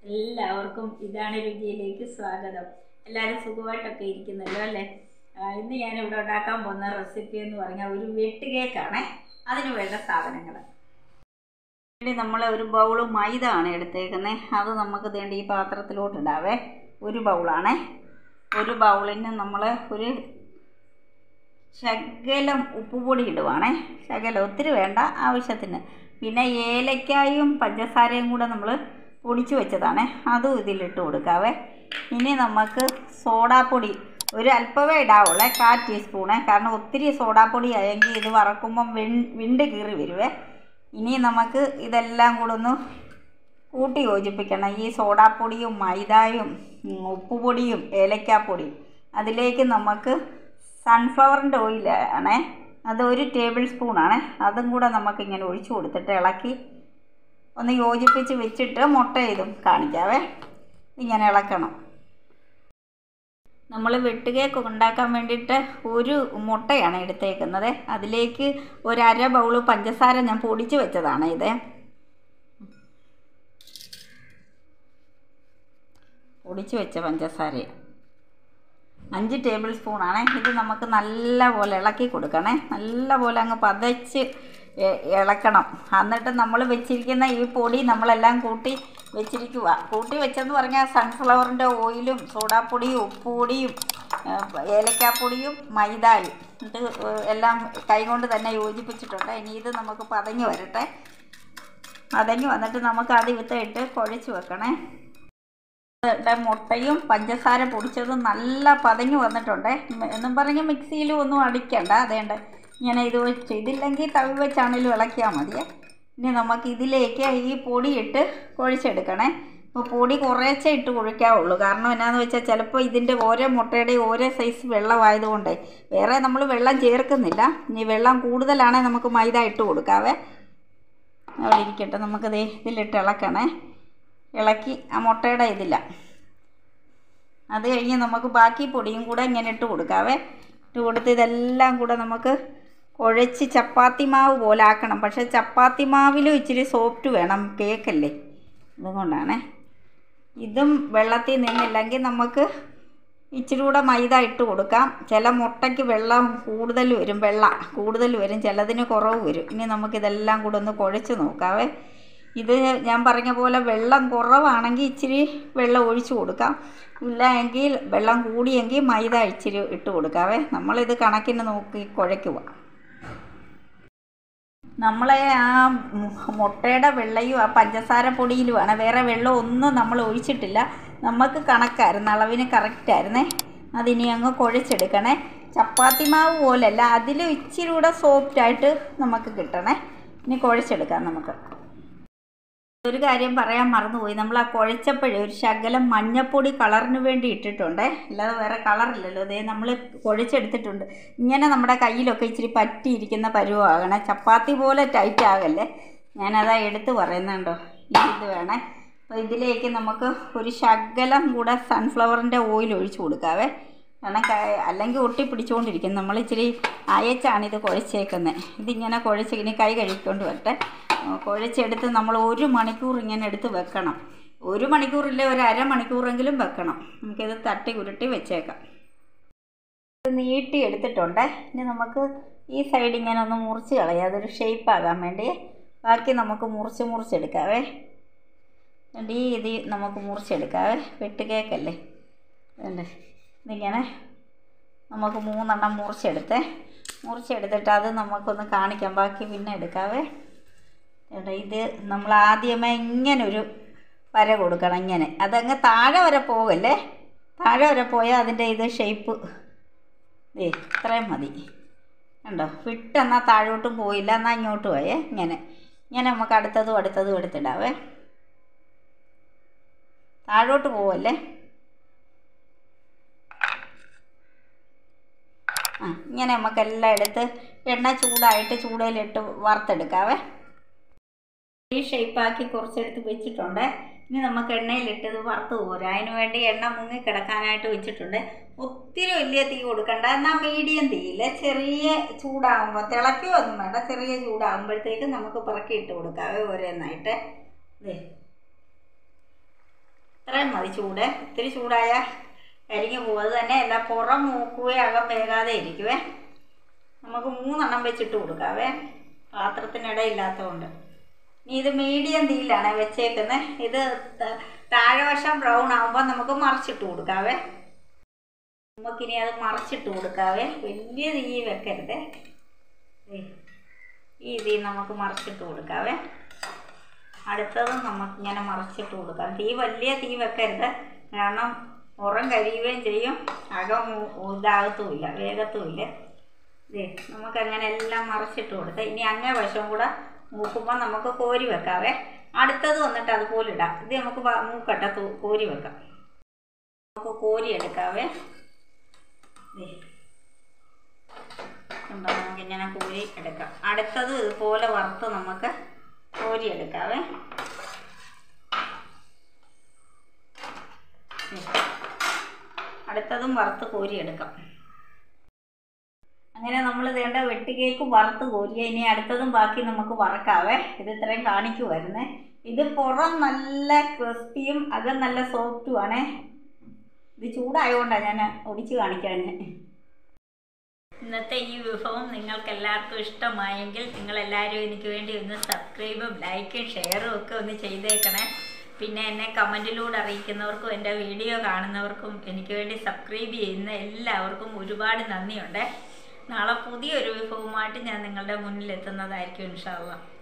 എല്ലാവർക്കും ഇതാണ് രുചിയിലേക്ക് സ്വാഗതം എല്ലാവരും സുഖമായിട്ടൊക്കെ ഇരിക്കുന്നല്ലോ അല്ലേ ആ, ഇന്ന് ഞാൻ ഇവിടെ ഉണ്ടാക്കാൻ പോകുന്ന റെസിപ്പി എന്ന് പറഞ്ഞാൽ ഒരു വെട്ട് കേക്കാണ് അതിന് വേണ്ട സാധനങ്ങൾ വേണ്ടി നമ്മൾ ഒരു ബൗള് മൈദ ആണ് എടുത്തേക്കുന്നത് അത് നമുക്ക് വേണ്ടി ഈ പാത്രത്തിലോട്ട് ഇടാവേ ഒരു ബൗളാണേ ഒരു ബൗളിന് നമ്മൾ ഒരു ശകലം ഉപ്പുപൊടി ഇടുവാണേ ശകലം ഒത്തിരി വേണ്ട ആവശ്യത്തിന് പിന്നെ ഏലക്കായും പഞ്ചസാരയും കൂടെ നമ്മൾ പൊടിച്ച് വെച്ചതാണേ അതും ഇതിലിട്ട് കൊടുക്കാവേ ഇനി നമുക്ക് സോഡാപ്പൊടി ഒരു അല്പമേ ഇടാവുള്ളേ കാ ടീസ്പൂണേ കാരണം ഒത്തിരി സോഡാപ്പൊടി ആയെങ്കിൽ ഇത് വറക്കുമ്പം വിൺ വിണ്ട് കീറി വരുവേ ഇനി നമുക്ക് ഇതെല്ലാം കൂടെ ഒന്ന് കൂട്ടി യോജിപ്പിക്കണം ഈ സോഡാപ്പൊടിയും മൈദായും ഉം, ഉപ്പുപൊടിയും ഏലക്കാപ്പൊടിയും അതിലേക്ക് നമുക്ക് സൺഫ്ലവറിൻ്റെ ഓയിൽ ആണേ അത് ഒരു ടേബിൾ സ്പൂണാണ് അതും കൂടെ നമുക്കിങ്ങനെ ഒഴിച്ചു കൊടുത്തിട്ട് ഇളക്കി ഒന്ന് യോജിപ്പിച്ച് വെച്ചിട്ട് മുട്ട ഇതും കാണിക്കാവേ ഇങ്ങനെ ഇളക്കണം നമ്മൾ വെട്ടുകേക്ക് ഉണ്ടാക്കാൻ വേണ്ടിയിട്ട് ഒരു മുട്ടയാണ് എടുത്തേക്കുന്നത് അതിലേക്ക് ഒരു അര ബൗള് പഞ്ചസാര ഞാൻ പൊടിച്ച് വെച്ചതാണ് ഇത് പൊടിച്ച് വെച്ച പഞ്ചസാര അഞ്ച് ടേബിൾ സ്പൂണാണ് ഇത് നമുക്ക് നല്ല പോലെ ഇളക്കി കൊടുക്കണേ നല്ല പോലെ അങ്ങ് പതച്ച് എ- ഇളക്കണം എന്നിട്ട് നമ്മൾ വെച്ചിരിക്കുന്ന ഈ പൊടി നമ്മളെല്ലാം കൂട്ടി വെച്ചിരിക്കുക കൂട്ടി വെച്ചെന്ന് പറഞ്ഞാൽ സൺഫ്ലവറിൻ്റെ ഓയിലും സോഡാപ്പൊടിയും ഉപ്പുപൊടിയും ഏഹ്, ഏലക്കാപ്പൊടിയും മൈദായും ഇത് എല്ലാം കൈകൊണ്ട് തന്നെ യോജിപ്പിച്ചിട്ടുണ്ട് ഇനി ഇത് നമുക്ക് പതഞ്ഞ് വരട്ടെ പതഞ്ഞ് വന്നിട്ട് നമുക്ക് അത് വിത്തിട്ട് കുഴച്ച് വെക്കണേ ടെ മുട്ടയും പഞ്ചസാര പൊടിച്ചതും നല്ല പതഞ്ഞു വന്നിട്ടുണ്ട് മ- എന്നും പറഞ്ഞ് മിക്സിയിൽ ഒന്നും അടിക്കണ്ട അതേണ്ട ഇങ്ങനെ ഇത് വെച്ച് ഇതില്ലെങ്കിൽ തവി വെച്ചാണെങ്കിലും ഇളക്കിയാൽ മതിയേ ഇനി നമുക്ക് ഇതിലേക്ക് ഈ പൊടി ഇട്ട് കുഴച്ചെടുക്കണേ ഇപ്പോൾ പൊടി കുറേച്ചേ ഇട്ട് കുഴിക്കാവുള്ളൂ കാരണം എന്നാന്ന് വെച്ചാൽ ചിലപ്പോൾ ഇതിൻ്റെ ഓരോ മുട്ടയുടെയും ഓരോ സൈസ് വെള്ളമായതുകൊണ്ട് വേറെ നമ്മൾ വെള്ളം ചേർക്കുന്നില്ല ഇനി വെള്ളം കൂടുതലാണെങ്കിൽ നമുക്ക് മൈദ ഇട്ട് കൊടുക്കാവേ അവിടെ ഇരിക്കട്ടെ നമുക്കിത് ഇതിലിട്ട് ഇളക്കണേ ഇളക്കി ആ മുട്ടയുടെ ഇതില്ല അത് കഴിഞ്ഞ് നമുക്ക് ബാക്കി പൊടിയും കൂടെ ഇങ്ങനെ ഇട്ട് കൊടുക്കാവേ ഇട്ട് കൊടുത്ത് ഇതെല്ലാം കൂടെ നമുക്ക് കുഴച്ച് ചപ്പാത്തി മാവ് പോലെ ആക്കണം പക്ഷേ ചപ്പാത്തി മാവിലും ഇച്ചിരി സോഫ്റ്റ് വേണം കേക്കല്ലേ അതുകൊണ്ടാണേ ഇതും വെള്ളത്തിൽ നിന്നില്ലെങ്കിൽ നമുക്ക് ഇച്ചിരി കൂടെ മൈദ ഇട്ട് കൊടുക്കാം ചില മുട്ടയ്ക്ക് വെള്ളം കൂടുതൽ വരും വെള്ള കൂടുതൽ വരും ചിലതിന് കുറവ് വരും ഇനി നമുക്കിതെല്ലാം കൂടെ ഒന്ന് കുഴച്ച് നോക്കാവേ ഇത് ഞാൻ പറഞ്ഞ പോലെ വെള്ളം കുറവാണെങ്കിൽ ഇച്ചിരി വെള്ളം ഒഴിച്ച് കൊടുക്കാം ഇല്ല എങ്കിൽ വെള്ളം കൂടിയെങ്കിൽ മൈദ ഇച്ചിരി ഇട്ട് കൊടുക്കാവേ നമ്മളിത് കണക്കിന് നോക്കി കുഴയ്ക്കുക നമ്മളെ ആ മു- മുട്ടയുടെ വെള്ളയും ആ പഞ്ചസാര പൊടിയിലുമാണ് വേറെ വെള്ളം ഒന്നും നമ്മൾ ഒഴിച്ചിട്ടില്ല നമുക്ക് കണക്കായിരുന്നു അളവിന് കറക്റ്റായിരുന്നേ അതിനി അങ്ങ് കുഴച്ചെടുക്കണേ ചപ്പാത്തി മാവ് പോലല്ല അതിലും ഇച്ചിരി കൂടെ സോഫ്റ്റായിട്ട് നമുക്ക് കിട്ടണേ ഇനി കുഴച്ചെടുക്കാം നമുക്ക് ഒരു കാര്യം പറയാൻ മറന്നുപോയി നമ്മൾ ആ കുഴച്ചപ്പോഴേ ഒരു ശകലം മഞ്ഞപ്പൊടി കളറിന് വേണ്ടി ഇട്ടിട്ടുണ്ട് അല്ലാതെ വേറെ കളറില്ലല്ലോ അതേ നമ്മൾ കുഴച്ചെടുത്തിട്ടുണ്ട് ഇങ്ങനെ നമ്മുടെ കയ്യിലൊക്കെ ഇച്ചിരി പറ്റിയിരിക്കുന്ന പരുവമാകണേ ചപ്പാത്തി പോലെ ടൈറ്റ് ആകല്ലേ ഞാനതാ എടുത്ത് പറയുന്നുണ്ടോ ഈ ഇത് വേണേ അപ്പോൾ ഇതിലേക്ക് നമുക്ക് ഒരു ശകലം കൂടെ സൺഫ്ലവറിൻ്റെ ഓയിൽ ഒഴിച്ച് കൊടുക്കാവേ കാരണം ക- അല്ലെങ്കിൽ ഒട്ടി പിടിച്ചുകൊണ്ടിരിക്കും നമ്മൾ ഇച്ചിരി അയച്ചാണ് ഇത് കുഴച്ചേക്കുന്നത് ഇതിങ്ങനെ കുഴച്ച് ഇനി കൈ കഴുകിക്കൊണ്ട് വരട്ടെ ആ, കുഴച്ചെടുത്ത് നമ്മൾ ഒരു മണിക്കൂർ ഇങ്ങനെ എടുത്ത് വെക്കണം ഒരു മണിക്കൂറില്ല ഒരു അരമണിക്കൂറെങ്കിലും വെക്കണം നമുക്കിത് തട്ടി ഉരുട്ടി വെച്ചേക്കാം ഇത് നീട്ടി എടുത്തിട്ടുണ്ട് ഇനി നമുക്ക് ഈ സൈഡ് ഇങ്ങനെ ഒന്ന് മുറിച്ച് കളയാം അതൊരു ഷേപ്പ് ആകാൻ വേണ്ടി ബാക്കി നമുക്ക് മുറിച്ച് മുറിച്ചെടുക്കാവേ എന്നിട്ട് ഈ ഇത് നമുക്ക് മുറിച്ചെടുക്കാവേ വെട്ട് കേക്കല്ലേ അതുകൊണ്ട് ഇതിങ്ങനെ നമുക്ക് മൂന്നെണ്ണം മുറിച്ചെടുത്ത് മുറിച്ചെടുത്തിട്ട് അത് നമുക്കൊന്ന് കാണിക്കാം ബാക്കി പിന്നെ എടുക്കാവേ ചേട്ടാ ഇത് നമ്മൾ ആദ്യമേ ഇങ്ങനെ ഒരു വര കൊടുക്കണം ഇങ്ങനെ അതങ്ങ് താഴെ വരെ പോകല്ലേ താഴെ വരെ പോയാൽ അതിൻ്റെ ഇത് ഷേപ്പ് ദേ ഇത്രയും മതി കണ്ടോ വിട്ടെന്നാൽ താഴോട്ടും പോയില്ല എന്നാൽ ഇങ്ങോട്ട് പോയേ ഇങ്ങനെ ഇങ്ങനെ നമുക്ക് അടുത്തതും അടുത്തതും എടുത്തിടാവേ താഴോട്ട് പോവല്ലേ ആ ഇങ്ങനെ നമുക്കെല്ലാം എടുത്ത് എണ്ണ ചൂടായിട്ട് ചൂടയിലിട്ട് വറുത്തെടുക്കാവേ ഈ ഷേപ്പാക്കി കുറച്ചെടുത്ത് വെച്ചിട്ടുണ്ട് ഇനി നമുക്ക് എണ്ണയിലിട്ട് ഇത് വറുത്ത് പോരാ അതിന് വേണ്ടി എണ്ണ മുങ്ങി കിടക്കാനായിട്ട് വെച്ചിട്ടുണ്ട് ഒത്തിരി വലിയ തീ കൊടുക്കണ്ട എന്നാൽ മീഡിയം തീയില്ല ചെറിയ ചൂടാകുമ്പോൾ തിളയ്ക്കുകയൊന്നും വേണ്ട ചെറിയ ചൂടാകുമ്പോഴത്തേക്ക് നമുക്ക് പിറക്കി ഇട്ട് കൊടുക്കാവേ ഓരോന്നായിട്ട് ദേ ഇത്രയും മതി ചൂട് ഒത്തിരി ചൂടായ കരിഞ്ഞു പോകും അത് തന്നെ അല്ല പുറം മൂക്കുവേ അകം വേകാതെ ഇരിക്കുവേ നമുക്ക് മൂന്നെണ്ണം വെച്ചിട്ട് കൊടുക്കാവേ പാത്രത്തിനിടയില്ലാത്തതുകൊണ്ട് ഇനി ഇത് മീഡിയം തീയിലാണ് വെച്ചേക്കുന്നത് ഇത് ത- താഴെവശം ബ്രൗൺ ആകുമ്പോൾ നമുക്ക് മറിച്ചിട്ട് കൊടുക്കാവേ നമുക്കിനി അത് മറിച്ചിട്ട് കൊടുക്കാവേ വലിയ തീ വെക്കരുത് ദേ, ഈ തീ നമുക്ക് മറിച്ചിട്ട് കൊടുക്കാവേ അടുത്തതും നമുക്ക് ഇങ്ങനെ മറിച്ചിട്ട് കൊടുക്കാം തീ വലിയ തീ വെക്കരുത് കാരണം പുറം കരിയുകയും ചെയ്യും അകം ഉ- ഇതാകത്തുമില്ല വേഗത്തുമില്ല ദേ നമുക്കങ്ങനെ എല്ലാം മറിച്ചിട്ട് കൊടുത്ത് ഇനി അങ്ങേ വശവും കൂടെ മൂക്കുമ്പോൾ നമുക്ക് കോരി വെക്കാവേ അടുത്തത് വന്നിട്ട് അതുപോലെ ഇടാം ഇത് നമുക്ക് വ- മൂക്കട്ട തൂ- കോരി വെക്കാം നമുക്ക് കോരി എടുക്കാവേ ദേ കണ്ടോ നമുക്കിങ്ങനെ കോരി എടുക്കാം അടുത്തത് ഇതുപോലെ വറുത്ത് നമുക്ക് കോരി എടുക്കാവേ ദേ. അടുത്തതും വറുത്ത് കോരി എടുക്കാം അങ്ങനെ നമ്മൾ വേണ്ട വെട്ടുകേക്ക് വറുത്ത് കോരിയ ഇനി അടുത്തതും ബാക്കി നമുക്ക് വറക്കാവേ ഇത് ഇത്രയും കാണിക്കുമായിരുന്നേ ഇത് പുറം നല്ല ക്രിസ്പിയും അകം നല്ല സോഫ്റ്റും ആണേ ഇത് ചൂടായതുകൊണ്ടാണ് ഞാൻ ഒടിച്ച് കാണിക്കാൻ ഇന്നത്തെ ഈ വിഭവം നിങ്ങൾക്ക് എല്ലാവർക്കും ഇഷ്ടമായെങ്കിൽ നിങ്ങളെല്ലാവരും എനിക്ക് വേണ്ടി ഒന്ന് സബ്സ്ക്രൈബും ലൈക്കും ഷെയറും ഒക്കെ ഒന്ന് ചെയ്തേക്കണേ പിന്നെ എന്നെ കമൻറ്റിലൂടെ അറിയിക്കുന്നവർക്കും എൻ്റെ വീഡിയോ കാണുന്നവർക്കും എനിക്ക് വേണ്ടി സബ്സ്ക്രൈബ് ചെയ്യുന്ന എല്ലാവർക്കും ഒരുപാട് നന്ദിയുണ്ട് നാളെ പുതിയൊരു വിഭവമായിട്ട് ഞാൻ നിങ്ങളുടെ മുന്നിൽ എത്തുന്നതായിരിക്കും ഇൻഷാള്ള